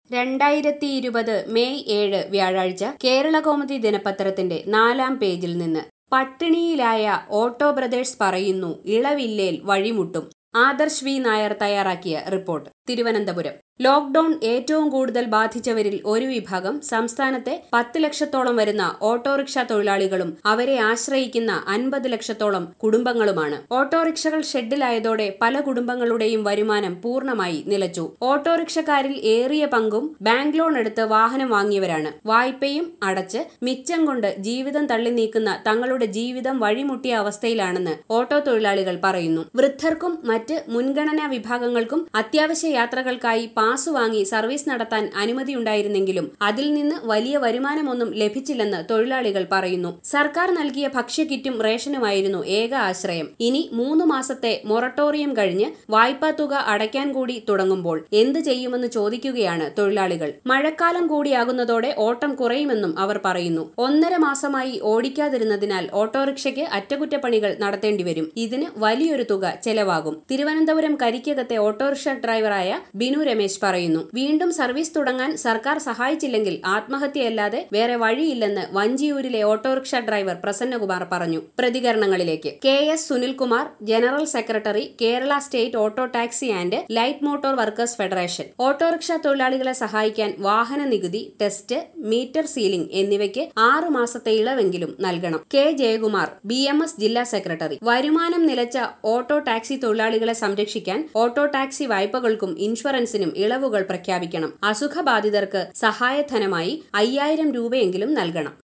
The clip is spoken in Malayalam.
രണ്ടായിരത്തി ഇരുപത് മെയ് ഏഴ് വ്യാഴാഴ്ച കേരളകൗമുദി ദിനപത്രത്തിന്റെ നാലാം പേജിൽ നിന്ന് പട്ടിണിയിലായ ഓട്ടോ ബ്രദേഴ്സ് പറയുന്നു ഇളവില്ലേൽ വഴിമുട്ടും ആദർശ് വി നായർ തയ്യാറാക്കിയ റിപ്പോർട്ട് തിരുവനന്തപുരം ലോക്ഡൌൺ ഏറ്റവും കൂടുതൽ ബാധിച്ചവരിൽ ഒരു വിഭാഗം സംസ്ഥാനത്തെ പത്ത് ലക്ഷത്തോളം വരുന്ന ഓട്ടോറിക്ഷ തൊഴിലാളികളും അവരെ ആശ്രയിക്കുന്ന അൻപത് ലക്ഷത്തോളം കുടുംബങ്ങളുമാണ് ഓട്ടോറിക്ഷകൾ ഷെഡിലായതോടെ പല കുടുംബങ്ങളുടെയും വരുമാനം പൂർണ്ണമായി നിലച്ചു ഓട്ടോറിക്ഷക്കാരിൽ ഏറിയ പങ്കും ബാങ്ക് ലോൺ എടുത്ത് വാഹനം വാങ്ങിയവരാണ് വായ്പയും അടച്ച് മിച്ചം കൊണ്ട് ജീവിതം തള്ളി നീക്കുന്ന തങ്ങളുടെ ജീവിതം വഴിമുട്ടിയ അവസ്ഥയിലാണെന്ന് ഓട്ടോ തൊഴിലാളികൾ പറയുന്നു വൃദ്ധർക്കും മറ്റ് മുൻഗണനാ വിഭാഗങ്ങൾക്കും അത്യാവശ്യ യാത്രകൾക്കായി പാസ് വാങ്ങി സർവീസ് നടത്താൻ അനുമതിയുണ്ടായിരുന്നെങ്കിലും അതിൽ നിന്ന് വലിയ വരുമാനമൊന്നും ലഭിച്ചില്ലെന്ന് തൊഴിലാളികൾ പറയുന്നു സർക്കാർ നൽകിയ ഭക്ഷ്യക്കിറ്റും റേഷനുമായിരുന്നു ഏക ആശ്രയം ഇനി മൂന്ന് മാസത്തെ മൊറട്ടോറിയം കഴിഞ്ഞ് വായ്പാ തുക അടയ്ക്കാൻ കൂടി തുടങ്ങുമ്പോൾ എന്ത് ചെയ്യുമെന്ന് ചോദിക്കുകയാണ് തൊഴിലാളികൾ മഴക്കാലം കൂടിയാകുന്നതോടെ ഓട്ടം കുറയുമെന്നും അവർ പറയുന്നു ഒന്നര മാസമായി ഓടിക്കാതിരുന്നതിനാൽ ഓട്ടോറിക്ഷയ്ക്ക് അറ്റകുറ്റപ്പണികൾ നടത്തേണ്ടി വരും ഇതിന് വലിയൊരു തുക ചെലവാകും തിരുവനന്തപുരം കരിക്കകത്തെ ഓട്ടോറിക്ഷ ഡ്രൈവറായ ബിനു രമേശ് പറയുന്നു വീണ്ടും സർവീസ് തുടങ്ങാൻ സർക്കാർ സഹായിച്ചില്ലെങ്കിൽ ആത്മഹത്യയല്ലാതെ വേറെ വഴിയില്ലെന്ന് വഞ്ചിയൂരിലെ ഓട്ടോറിക്ഷ ഡ്രൈവർ പ്രസന്നകുമാർ പറഞ്ഞു പ്രതികരണങ്ങളിലേക്ക് K S Sunilkumar general secretary Kerala state auto taxi and light motor workers federation autorickshaw തൊഴിലാളികളെ സഹായിക്കാൻ വാഹന നികുതി ടെസ്റ്റ് മീറ്റർ സീലിംഗ് എന്നിവയ്ക്ക് ആറു മാസത്തെ ഇളവെങ്കിലും നൽകണം K Jayakumar B M S ജില്ലാ സെക്രട്ടറി വരുമാനം നിലച്ച ഓട്ടോ ടാക്സി തൊഴിലാളികളെ സംരക്ഷിക്കാൻ ഓട്ടോ ടാക്സി വായ്പകൾക്കും ഇൻഷുറൻസിനും ഇളവുകൾ പ്രഖ്യാപിക്കണം അസുഖബാധിതർക്ക് സഹായധനമായി അയ്യായിരം രൂപയെങ്കിലും നൽകണം